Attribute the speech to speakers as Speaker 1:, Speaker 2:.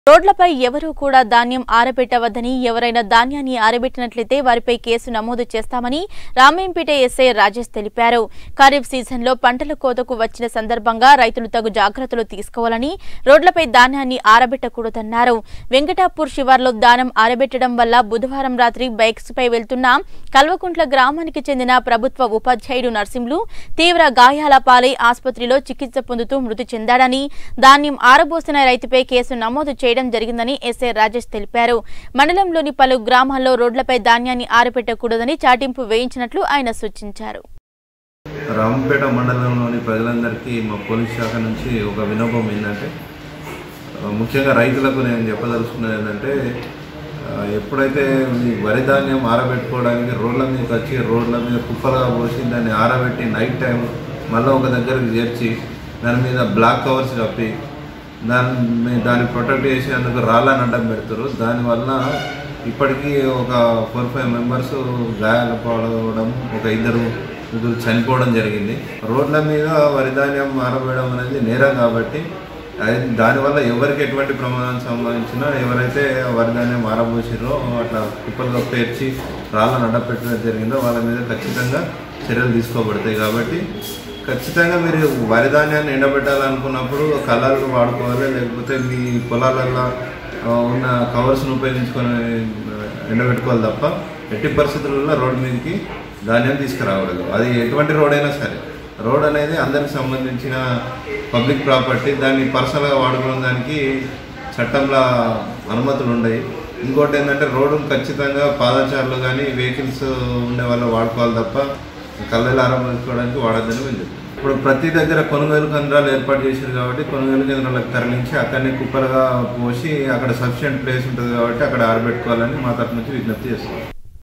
Speaker 1: రోడ్లపై ఎవరూ కూడా ధాన్యం ఆరబెట్టవద్దని ఎవరైనా ధాన్యాన్ని ఆరబెట్టినట్లయితే వారిపై కేసు నమోదు చేస్తామని రామేంపేట ఎస్ఐ రాజేష్ తెలిపారు ఖరీఫ్ సీజన్లో పంటల కోతకు వచ్చిన సందర్భంగా రైతులు తగు జాగ్రత్తలు తీసుకోవాలని రోడ్లపై ధాన్యాన్ని ఆరబెట్టకూడదన్నారు వెంకటాపూర్ శివార్లో దానం ఆరబెట్టడం వల్ల బుధవారం రాత్రి బైక్స్ పై వెళ్తున్న కల్వకుంట్ల గ్రామానికి చెందిన ప్రభుత్వ ఉపాధ్యాయుడు నర్సింహులు తీవ్ర గాయాల పాలై ఆసుపత్రిలో చికిత్స పొందుతూ మృతి చెందాడని ధాన్యం ఆరబోసిన రైతుపై కేసు నమోదు చేయడం జరిగిందని ఎస్ఐ రాజేష్ తెలిపారు మండలంలోని పలు గ్రామాల్లో రోడ్లపై ధాన్యాన్ని ఆరబెట్టకూడదని చాటింపు వేయించినట్లు ఆయన సూచించారు
Speaker 2: రామంపేట మండలంలోని ప్రజలందరికీ మా పోలీస్ శాఖ నుంచి ఒక వినోపం ఏంటంటే ఆ, ముఖ్యంగా రైతులకు నేను చెప్పదలుచుకున్నది ఏంటంటే ఆ, ఎప్పుడైతే ఈ వరి ధాన్యం ఆరబెట్టుకోవడానికి రోడ్ల మీదకి వచ్చి రోడ్ల మీద కుప్పలుగా పోసి దాన్ని ఆరబెట్టి నైట్ టైం మళ్ళీ ఒక దగ్గరికి చేర్చి దాని మీద బ్లాక్ కవర్స్ కప్పి దాన్ని దాన్ని ప్రొటెక్ట్ చేసేందుకు రాళ్ళని అడ్డం పెడతారు దానివల్ల ఇప్పటికీ ఒక ఫోర్ ఫైవ్ మెంబర్స్ గాయాలు పడవడం ఒక ఇద్దరు ముగ్గురు చనిపోవడం జరిగింది రోడ్ల మీద వరి ధాన్యం ఆరబెట్టడం అనేది నేరం కాబట్టి అది దానివల్ల ఎవరికి ఎటువంటి ప్రమాదం సంభవించినా ఎవరైతే వరి ధాన్యం ఆరబోసిరో అట్లా కుప్పలుగా పేర్చి రాళ్ళను అడ్డపెట్టడం జరిగిందో వాళ్ళ మీద ఖచ్చితంగా చర్యలు తీసుకోబడతాయి కాబట్టి ఖచ్చితంగా మీరు వరి ధాన్యాన్ని ఎండబెట్టాలనుకున్నప్పుడు కలర్లు వాడుకోవాలి లేకపోతే మీ పొలాలలో ఆ, ఉన్న కవర్స్ను ఉపయోగించుకొని ఎండబెట్టుకోవాలి తప్ప ఎట్టి పరిస్థితులలో రోడ్డు మీదకి ధాన్యం తీసుకురాకూడదు అది ఎటువంటి రోడ్ అయినా సరే రోడ్ అనేది అందరికి సంబంధించిన పబ్లిక్ ప్రాపర్టీ దాన్ని పర్సనల్గా వాడుకునే దానికి చట్టంలో అనుమతులు ఉన్నాయి ఇంకోటి ఏంటంటే రోడ్డు ఖచ్చితంగా పాదచారులు కానీ వెహికల్స్ ఉండే వాళ్ళు వాడుకోవాలి తప్ప కళ్ళలు ఆరంభించుకోవడానికి వాడద్దని మేము చెప్తాం ఇప్పుడు ప్రతి దగ్గర కొనుగోలు కేంద్రాలు ఏర్పాటు చేశారు కాబట్టి కొనుగోలు కేంద్రాలకు తరలించి అక్కడనే కుప్పలుగా పోసి అక్కడ సఫిషియెంట్ ప్లేస్ ఉంటుంది కాబట్టి అక్కడ ఆరబెట్టుకోవాలని మా తరఫు నుంచి విజ్ఞప్తి చేస్తున్నాం